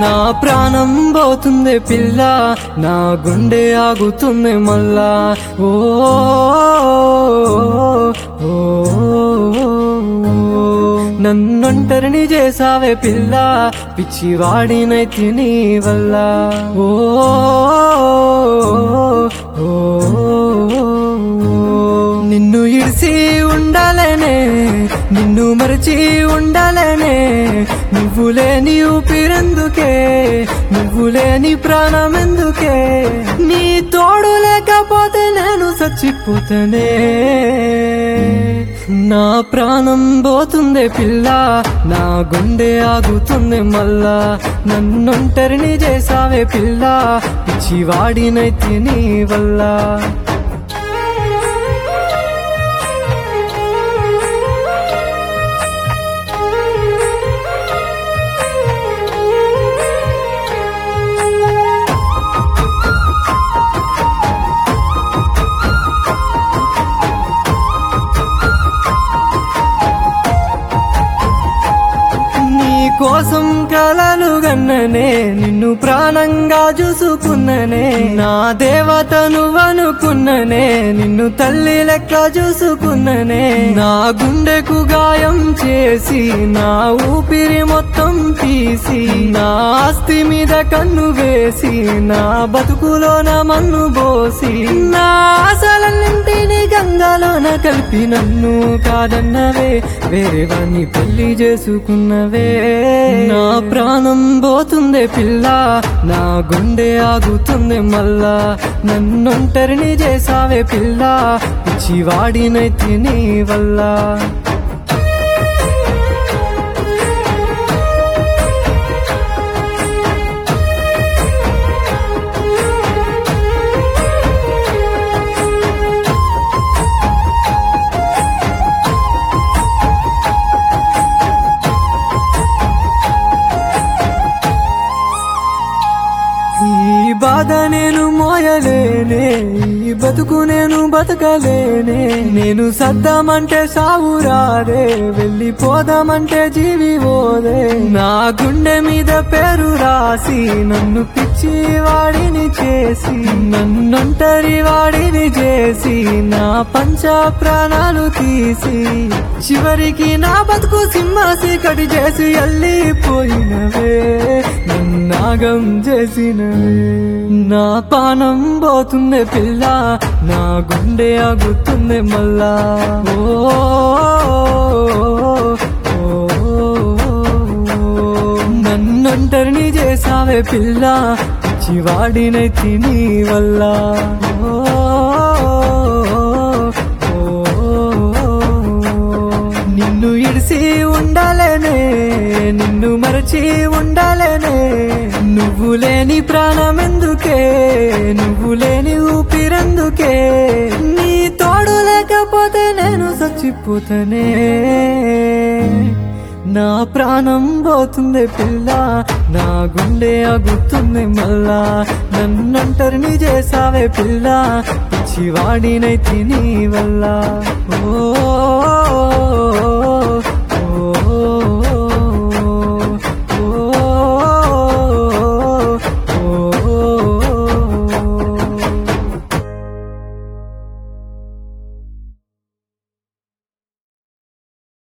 నా ప్రాణం పోతుంది పిల్ల నా గుండె ఆగుతుంది మళ్ళా ఓ ఓ, నన్నొంటరిని చేసావే పిల్ల పిచ్చివాడినైతి నీ వల్ల ఓ ఓ, నిన్ను ఇడిసి ఉండాలనే నిన్ను మరచి ఉండాలనే నువ్వు లేని ఊపిరెందుకే నువ్వు లేని ప్రాణం ఎందుకే నీ తోడు లేకపోతే నేను చచ్చిపోతానే నా ప్రాణం పోతుందే పిల్ల నా గుండె ఆగుతుంది మళ్ళా నన్నొంటరిని చేసావే పిల్ల పిచ్చివాడినైతే నీ వల్ల నీ కోసం కలలు గన్ననే నిన్ను ప్రాణంగా చూసుకున్ననే నా దేవత నువ్వనుకున్ననే నిన్ను తల్లి లెక్క చూసుకున్ననే నా గుండెకు గాయం చేసి నా ఊపిరి మొత్తం తీసి నా ఆస్తి మీద కన్ను వేసి నా బతుకులోన మన్ను పోసి నా ఆశలన్నింటినీ గంగాలోన కలిపి నన్ను కాదన్నవే వేరే వాణ్ణి పెళ్లి చేసుకున్నవే నా ప్రాణం పోతుందే పిల్ల నా గుండె ఆగుతుంది మళ్ళా నన్నొంటరిని చేసావే పిల్ల పిచ్చివాడినైతే నీ వల్ల ఈ బాధ నేను మోయలేనే ఈ బతుకు నేను బతకలేనే నేను సద్దామంటే సావు రాదే వెళ్ళిపోదామంటే జీవి ఓదే నా గుండె మీద పేరు రాసి నన్ను పిచ్చి వాడిని చేసి నన్నొంటరి వాడిని చేసి నా పంచ ప్రాణాలు తీసి చివరికి నా బతుకు సింహాసి కటి చేసి వెళ్ళిపోయినవే నన్నాగం చేసినవే నా పానం పోతుంది పిల్ల నా గుండె ఆగుతుంది మళ్ళా ఓ ఓ, నన్నొంటరిని చేసావే పిల్ల చివాడినై తిని వల్ల ఓ, ఓ, నిన్ను ఇడిసి ఉండాలనే నిన్ను మరచి ఉండాలనే నువ్వు లేని ప్రాణం ఎందుకే నువ్వు లేని ఊపిరెందుకే నీ తోడు లేకపోతే నేను చచ్చిపోతానే నా ప్రాణం పోతుంది పిల్ల నా గుండె ఆగుతుంది మళ్ళా నన్నంటరిని చేసావే పిల్ల పిచ్చివాడినై తిని వల్ల ఓ